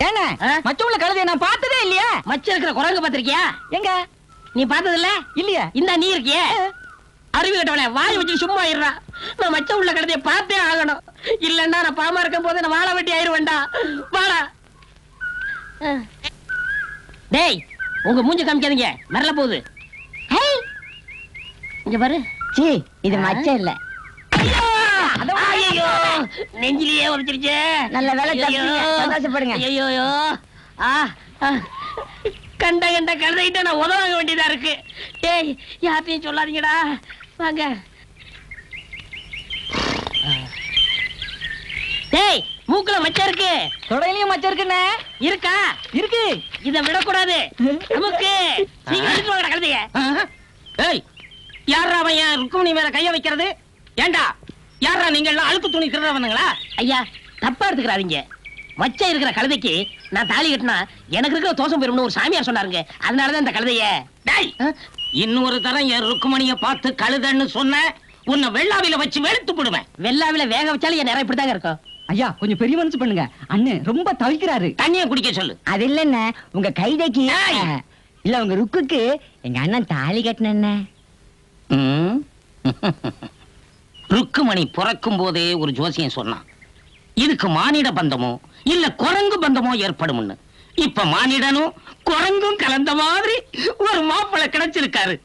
ஏண்ண ஆ? மச்சமுள்ள கழுதைய நான் பார்த்ததே இல்லையா மச்ச இருக்கிற குரங்கு பாத்திருக்கியா எங்க நீ பார்த்தது இல்ல இல்லையா இந்த நீ இருக்கியே அறிவு கட்டவனே வாய் வச்சு சும்மா இருறா நான் மச்ச உள்ள கழுதைய பார்த்தே ஆகணும் இல்லன்னா நான் பாமா இருக்கும் போது நான் வாழ வெட்டி ஆயிருவேன்டா வாடா அஹ். டேய் உங்க மூஞ்சி காமிக்காதீங்க மரல போகுது ஹை. இங்க பாரு சீ இது மச்சம் இல்ல ஐயோ நெஞ்சிலேயே உரைச்சிருச்சே நல்ல வேலை ஐயையோ. தப்பிச்சீங்க. சந்தோஷப்படுங்க. ஐயையோ. ஆ ஆ. கண்ட கண்ட கழுதைகிட்ட நான் உதவாங்க வேண்டியதா இருக்கு டேய் யார்ட்டையும் சொல்லாதீங்கடா வாங்க டேய் மூக்குல மச்சம் இருக்கு தொடையிலயும் மச்சம் இருக்குண்ணே இருக்கா இருக்கு இத விடக்கூடாது நமக்கு சீக்கிரம் எடுத்து வாங்கடா கழுதைய ஏய் யாரா அவன் என் ருக்குமணி மேல கைய வைக்கிறது ஏண்டா யாரா நீங்க எல்லாம் அழுக்கு துணி திருடுறவனுங்களா ஐயா தப்பா எடுத்துக்கிறாதீங்க மச்சம் இருக்கிற கழுதைக்கு நான் தாலி கட்டினா எனக்கு இருக்கிற தோசம் போயிரும்னு ஒரு சாமியார் சொன்னாருங்க அதனாலதான் இந்த கழுதைய டேய் இன்னொரு தரம் என் ருக்குமணிய பார்த்து கழுதன்னு சொன்ன உன்னை வெள்ளாவில வச்சு வெளுத்து போடுவேன் வெள்ளாவில வேக வச்சாலும் என் நேரம் இப்படிதாங்க இருக்கும் ஐயா கொஞ்சம் பெரிய மனசு பண்ணுங்க அண்ணன் ரொம்ப தவிக்கிறாரு தண்ணிய குடிக்க சொல்லு அது இல்லண்ண உங்க கைதைக்கு ஏய். இல்ல உங்க ருக்குக்கு எங்க அண்ணன் தாலி கட்டின ம். ருக்குமணி பிறக்கும் போதே ஒரு ஜோசியம் சொன்னான் இதுக்கு மானிட பந்தமோ இல்ல குரங்கு பந்தமோ ஏற்படும்னு இப்ப மானிடனும் குரங்கும் கலந்த மாதிரி ஒரு மாப்பிளை கிடைச்சிருக்காரு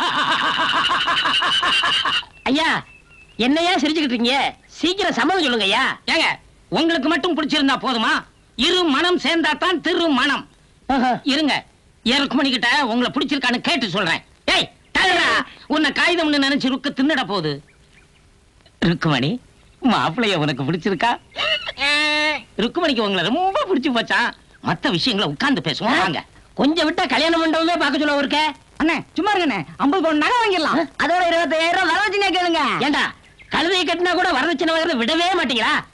ஐயா என்னையா சிரிச்சுக்கிட்டு இருக்கீங்க சீக்கிரம் சம்மதம் சொல்லுங்க ஐயா ஏங்க உங்களுக்கு மட்டும் பிடிச்சிருந்தா போதுமா இரு மனம் சேர்ந்தா தான் திரு மனம் இருங்க ஏன் ருக்குமணி கிட்ட உங்களை பிடிச்சிருக்கான்னு கேட்டு சொல்றேன் ஏய் தகடா உன்னை காகிதம்னு நினைச்சு ருக்கு தின்னுட போகுது ருக்குமணி மாப்பிளைய உனக்கு பிடிச்சிருக்கா ருக்குமணிக்கு உங்களை ரொம்ப பிடிச்சு போச்சான் மத்த விஷயங்களை உட்கார்ந்து பேசுவோம் வாங்க கொஞ்சம் விட்டா கல்யாண மண்டபமே பார்க்க சொல்ல இருக்க அண்ணே சும்மா இருங்கண்ணே ஐம்பது பவுன் நகை வாங்கிடலாம் அதோட இருபத்தாயிரம் ரூபாய் வரவச்சுனே கேளுங்க ஏண்டா கழுதையை கட்டினா கூட வரதட்சணை வாங்குறத விடவே மாட்டீங்களா